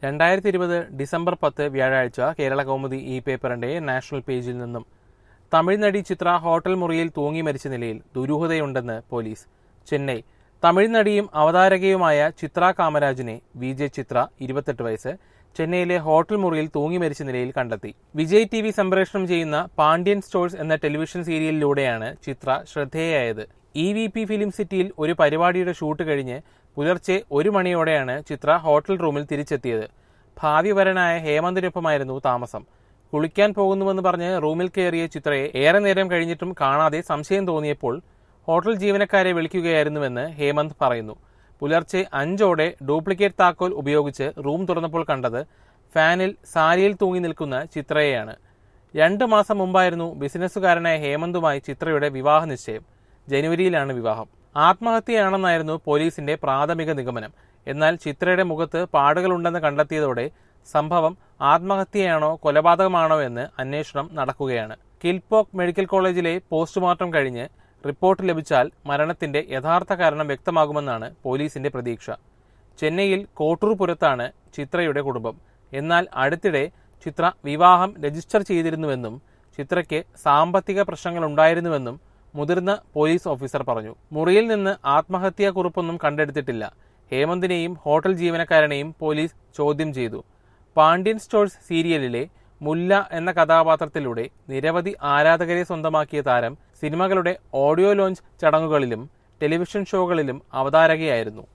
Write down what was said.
രണ്ടായിരത്തി ഇരുപത് ഡിസംബർ പത്ത് വ്യാഴാഴ്ച കേരള കൗമുദി ഈ പേപ്പറിന്റെ നാഷണൽ പേജിൽ നിന്നും തമിഴ് നടി ചിത്ര ഹോട്ടൽ മുറിയിൽ തൂങ്ങി മരിച്ച നിലയിൽ ദുരൂഹതയുണ്ടെന്ന് പോലീസ് ചെന്നൈ തമിഴ് നടിയും അവതാരകയുമായ ചിത്ര കാമരാജിനെ വി ജെ ചിത്ര ഇരുപത്തെട്ട് വയസ്സ് ചെന്നൈയിലെ ഹോട്ടൽ മുറിയിൽ തൂങ്ങി മരിച്ച നിലയിൽ കണ്ടെത്തി വിജയ് ടി വി സംപ്രേഷണം ചെയ്യുന്ന പാണ്ഡ്യൻ സ്റ്റോഴ്സ് എന്ന ടെലിവിഷൻ സീരിയലിലൂടെയാണ് ചിത്ര ശ്രദ്ധേയായത് ഇ വി പി ഫിലിം സിറ്റിയിൽ ഒരു പരിപാടിയുടെ ഷൂട്ട് കഴിഞ്ഞ് പുലർച്ചെ ഒരു മണിയോടെയാണ് ചിത്ര ഹോട്ടൽ റൂമിൽ തിരിച്ചെത്തിയത് ഭാവി വരനായ ഹേമന്തിനൊപ്പമായിരുന്നു താമസം കുളിക്കാൻ പോകുന്നുവെന്ന് പറഞ്ഞ് റൂമിൽ കയറിയ ചിത്രയെ ഏറെ നേരം കഴിഞ്ഞിട്ടും കാണാതെ സംശയം തോന്നിയപ്പോൾ ഹോട്ടൽ ജീവനക്കാരെ വിളിക്കുകയായിരുന്നുവെന്ന് ഹേമന്ത് പറയുന്നു പുലർച്ചെ അഞ്ചോടെ ഡ്യൂപ്ലിക്കേറ്റ് താക്കോൽ ഉപയോഗിച്ച് റൂം തുറന്നപ്പോൾ കണ്ടത് ഫാനിൽ സാരിയിൽ തൂങ്ങി നിൽക്കുന്ന ചിത്രയെയാണ് രണ്ട് മാസം മുമ്പായിരുന്നു ബിസിനസ്സുകാരനായ ഹേമന്തുമായി ചിത്രയുടെ വിവാഹ നിശ്ചയം ജനുവരിയിലാണ് വിവാഹം ആത്മഹത്യയാണെന്നായിരുന്നു പോലീസിന്റെ പ്രാഥമിക നിഗമനം എന്നാൽ ചിത്രയുടെ മുഖത്ത് പാടുകളുണ്ടെന്ന് കണ്ടെത്തിയതോടെ സംഭവം ആത്മഹത്യയാണോ കൊലപാതകമാണോ എന്ന് അന്വേഷണം നടക്കുകയാണ് കിൽപോക്ക് മെഡിക്കൽ കോളേജിലെ പോസ്റ്റ്മോർട്ടം കഴിഞ്ഞ് റിപ്പോർട്ട് ലഭിച്ചാൽ മരണത്തിന്റെ യഥാർത്ഥ കാരണം വ്യക്തമാകുമെന്നാണ് പോലീസിന്റെ പ്രതീക്ഷ ചെന്നൈയിൽ കോട്ടൂർപുരത്താണ് ചിത്രയുടെ കുടുംബം എന്നാൽ അടുത്തിടെ ചിത്ര വിവാഹം രജിസ്റ്റർ ചെയ്തിരുന്നുവെന്നും ചിത്രയ്ക്ക് സാമ്പത്തിക പ്രശ്നങ്ങൾ ഉണ്ടായിരുന്നുവെന്നും മുതിർന്ന പോലീസ് ഓഫീസർ പറഞ്ഞു മുറിയിൽ നിന്ന് ആത്മഹത്യാ കുറിപ്പൊന്നും കണ്ടെടുത്തിട്ടില്ല ഹേമന്തിനെയും ഹോട്ടൽ ജീവനക്കാരനെയും പോലീസ് ചോദ്യം ചെയ്തു പാണ്ഡ്യൻ സ്റ്റോഴ്സ് സീരിയലിലെ മുല്ല എന്ന കഥാപാത്രത്തിലൂടെ നിരവധി ആരാധകരെ സ്വന്തമാക്കിയ താരം സിനിമകളുടെ ഓഡിയോ ലോഞ്ച് ചടങ്ങുകളിലും ടെലിവിഷൻ ഷോകളിലും അവതാരകയായിരുന്നു